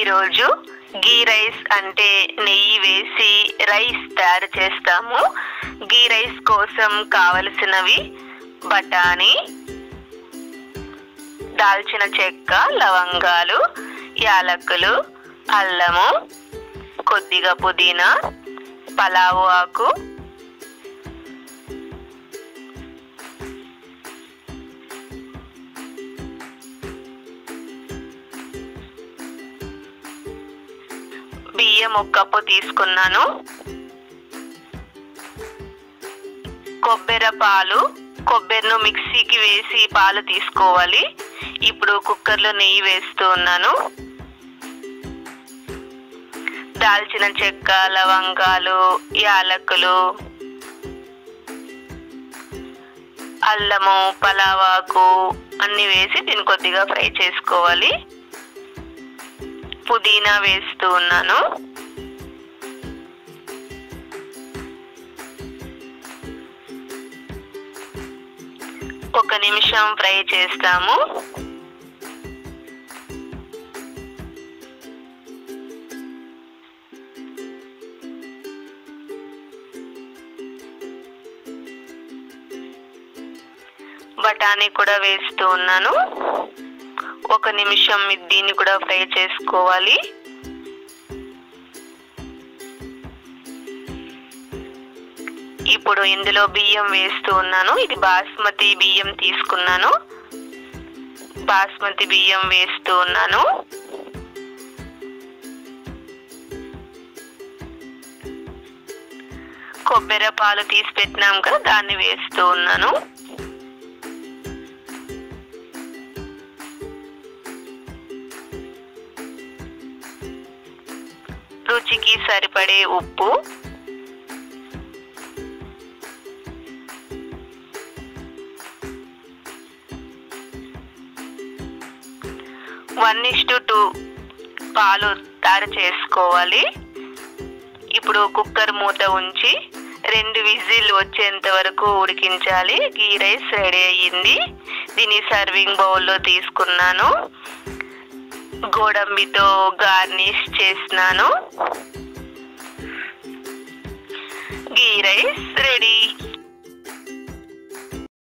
ఈరోజు గీ రైస్ అంటే నెయ్యి వేసి రైస్ తయారు చేస్తాము గీ రైస్ కోసం కావలసినవి బఠానీ దాల్చిన చెక్క లవంగాలు యాలకులు అల్లము కొద్దిగా పుదీనా పలావు ఆకు బియ్యం ఒక కప్పు తీసుకున్నాను కొబ్బరి పాలు కొబ్బరిను మిక్సీకి వేసి పాలు తీసుకోవాలి ఇప్పుడు కుక్కర్లో నెయ్యి వేస్తూ ఉన్నాను దాల్చిన చెక్క లవంగాలు యాలకులు అల్లము పలావాకు అన్ని వేసి దీన్ని కొద్దిగా ఫ్రై చేసుకోవాలి పుదీనా వేస్తూ ఉన్నాను ఒక నిమిషం ఫ్రై చేస్తాము బఠానీ కూడా వేస్తూ ఉన్నాను ఒక నిమిషం దీన్ని కూడా ఫ్రై చేసుకోవాలి ఇప్పుడు ఇందులో బియ్యం వేస్తూ ఉన్నాను ఇది బాస్మతి బియ్యం తీసుకున్నాను బాస్మతి బియ్యం వేస్తూ ఉన్నాను కొబ్బరి పాలు తీసి పెట్టినాం కదా దాన్ని వేస్తూ ఉన్నాను రుచికి సరిపడే ఉప్పు వన్ ఇస్ టు టూ పాలు తయారు చేసుకోవాలి ఇప్పుడు కుక్కర్ మూత ఉంచి రెండు విజిల్ వచ్చేంత వరకు ఉడికించాలి గీ రైస్ రెడీ అయ్యింది దీన్ని సర్వింగ్ బౌల్లో తీసుకున్నాను గోడంబితో గార్నిష్ చేసినాను గీ రైస్ రెడీ